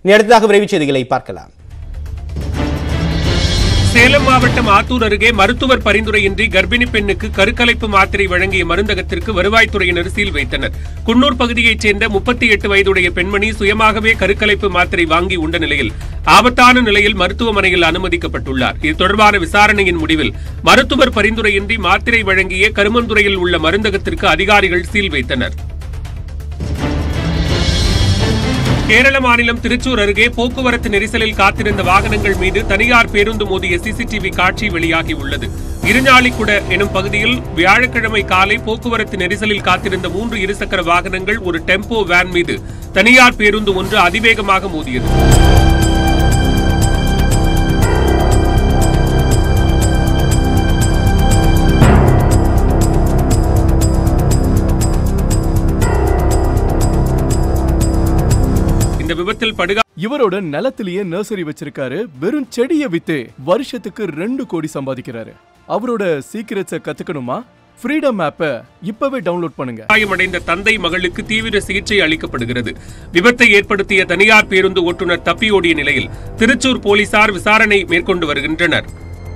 இனி அடுத்ததாக விரைவுச் செய்திகளை பார்க்கலாம் சேலம் மாவட்டம் ஆத்தூர் அருகே மருத்துவர் பரிந்துரையின்றி கர்ப்பிணி பெண்ணுக்கு கருக்கலைப்பு மாத்திரை வழங்கிய மருந்தகத்திற்கு வருவாய்த்துறையினர் சீல் வைத்தனர் குன்னூர் பகுதியைச் சேர்ந்த முப்பத்தி எட்டு வயதுடைய பெண்மணி சுயமாகவே கருக்கலைப்பு மாத்திரை வாங்கி உண்ட நிலையில் ஆபத்தான நிலையில் மருத்துவமனையில் அனுமதிக்கப்பட்டுள்ளார் இது தொடர்பான விசாரணையின் முடிவில் மருத்துவர் பரிந்துரையின்றி மாத்திரை வழங்கிய கருமந்துறையில் உள்ள மருந்தகத்திற்கு அதிகாரிகள் சீல் வைத்தனர் கேரள மாநிலம் திருச்சூர் அருகே போக்குவரத்து நெரிசலில் காத்திருந்த வாகனங்கள் மீது தனியார் பேருந்து மோதிய சிசிடிவி காட்சி வெளியாகி உள்ளது இருஞாலிக்குட எனும் பகுதியில் வியாழக்கிழமை காலை போக்குவரத்து நெரிசலில் காத்திருந்த மூன்று இருசக்கர வாகனங்கள் ஒரு டெம்போ வேன் மீது தனியார் பேருந்து ஒன்று அதிவேகமாக மோதியது இந்த விபத்தில் படுகா இவரோட நிலத்திலேயே நர்சரி வச்சிருக்காரு வெறும் செடியை வித்து வருஷத்துக்கு ரெண்டு கோடி சம்பாதிக்கிறாரு அவரோட சீக்கிரட்ஸை கத்துக்கணுமா ஃப்ரீடம் ஆப்பை இப்பவே டவுன்லோட் பண்ணுங்க காயமடைந்த தந்தை மகளுக்கு தீவிர சிகிச்சை அளிக்கப்படுகிறது விபத்தை ஏற்படுத்திய தனியார் பேருந்து ஓட்டுநர் தப்பியோடிய நிலையில் திருச்சூர் போலீசார் விசாரணை மேற்கொண்டு வருகின்றனர்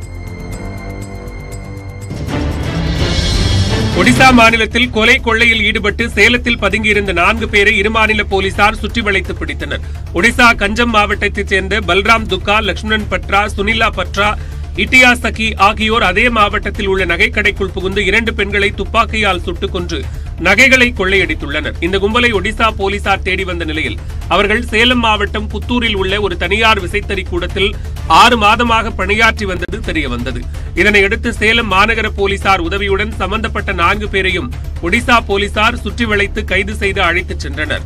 ஒடிசா மாநிலத்தில் கொலை கொள்ளையில் ஈடுபட்டு சேலத்தில் பதுங்கியிருந்த நான்கு பேரை இருமாநில போலீசார் சுற்றி வளைத்து பிடித்தனர் ஒடிசா கஞ்சம் மாவட்டத்தைச் சேர்ந்த பல்ராம் துக்கா லக்ஷ்மணன் பட்ரா சுனிலா பட்ரா இட்டியா சகி ஆகியோர் அதே மாவட்டத்தில் உள்ள நகைக்கடைக்குள் புகுந்து இரண்டு பெண்களை துப்பாக்கியால் சுட்டுக் கொன்று நகைகளை கொள்ளையடித்துள்ளனர் இந்த கும்பலை ஒடிசா போலீசார் தேடி வந்த நிலையில் அவர்கள் சேலம் மாவட்டம் புத்தூரில் உள்ள ஒரு தனியார் விசைத்தறி கூடத்தில் ஆறு மாதமாக பணியாற்றி வந்தது தெரிய வந்தது இதனையடுத்து சேலம் மாநகர போலீசார் உதவியுடன் சம்பந்தப்பட்ட நான்கு பேரையும் ஒடிசா போலீசார் சுற்றி வளைத்து கைது செய்து அழைத்துச் சென்றனர்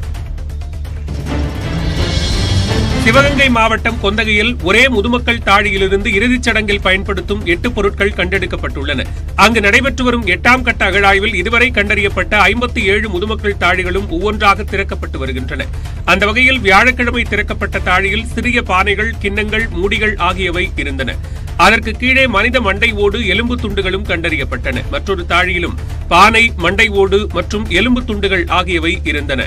சிவகங்கை மாவட்டம் கொந்தகையில் ஒரே முதுமக்கள் தாழியிலிருந்து இறுதிச் சடங்கில் பயன்படுத்தும் எட்டு பொருட்கள் கண்டெடுக்கப்பட்டுள்ளன அங்கு நடைபெற்று வரும் எட்டாம் கட்ட அகழாய்வில் இதுவரை கண்டறியப்பட்ட ஐம்பத்தி ஏழு முதுமக்கள் தாழிகளும் ஒவ்வொன்றாக திறக்கப்பட்டு வருகின்றன அந்த வகையில் வியாழக்கிழமை திறக்கப்பட்ட தாழியில் சிறிய பானைகள் கிண்ணங்கள் மூடிகள் ஆகியவை இருந்தன அதற்கு கீழே மனித மண்டை ஓடு எலும்பு துண்டுகளும் கண்டறியப்பட்டன மற்றொரு தாழியிலும் பானை மண்டை ஓடு மற்றும் எலும்பு துண்டுகள் ஆகியவை இருந்தன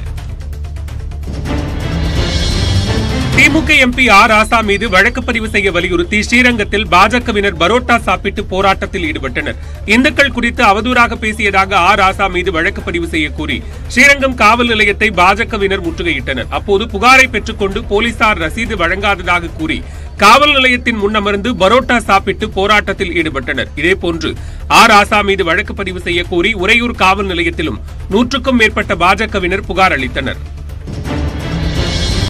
திமுக எம்பி ஆர் ராசா மீது வழக்கு பதிவு செய்ய வலியுறுத்தி ஸ்ரீரங்கத்தில் பாஜகவினர் பரோட்டா சாப்பிட்டு போராட்டத்தில் ஈடுபட்டனர் இந்துக்கள் குறித்து அவதூறாக பேசியதாக ஆர் ராசா மீது வழக்கு பதிவு செய்ய கூறி ஸ்ரீரங்கம் காவல் நிலையத்தை பாஜகவினர் முற்றுகையிட்டனர் அப்போது புகாரை பெற்றுக்கொண்டு போலீசார் ரசீது வழங்காததாக கூறி காவல் நிலையத்தின் முன்னமர்ந்து பரோட்டா சாப்பிட்டு போராட்டத்தில் ஈடுபட்டனர் இதேபோன்று ஆர் ஆசா மீது வழக்கு பதிவு செய்ய கோரி உறையூர் காவல் நிலையத்திலும் நூற்றுக்கும் மேற்பட்ட பாஜகவினர் புகார் அளித்தனர்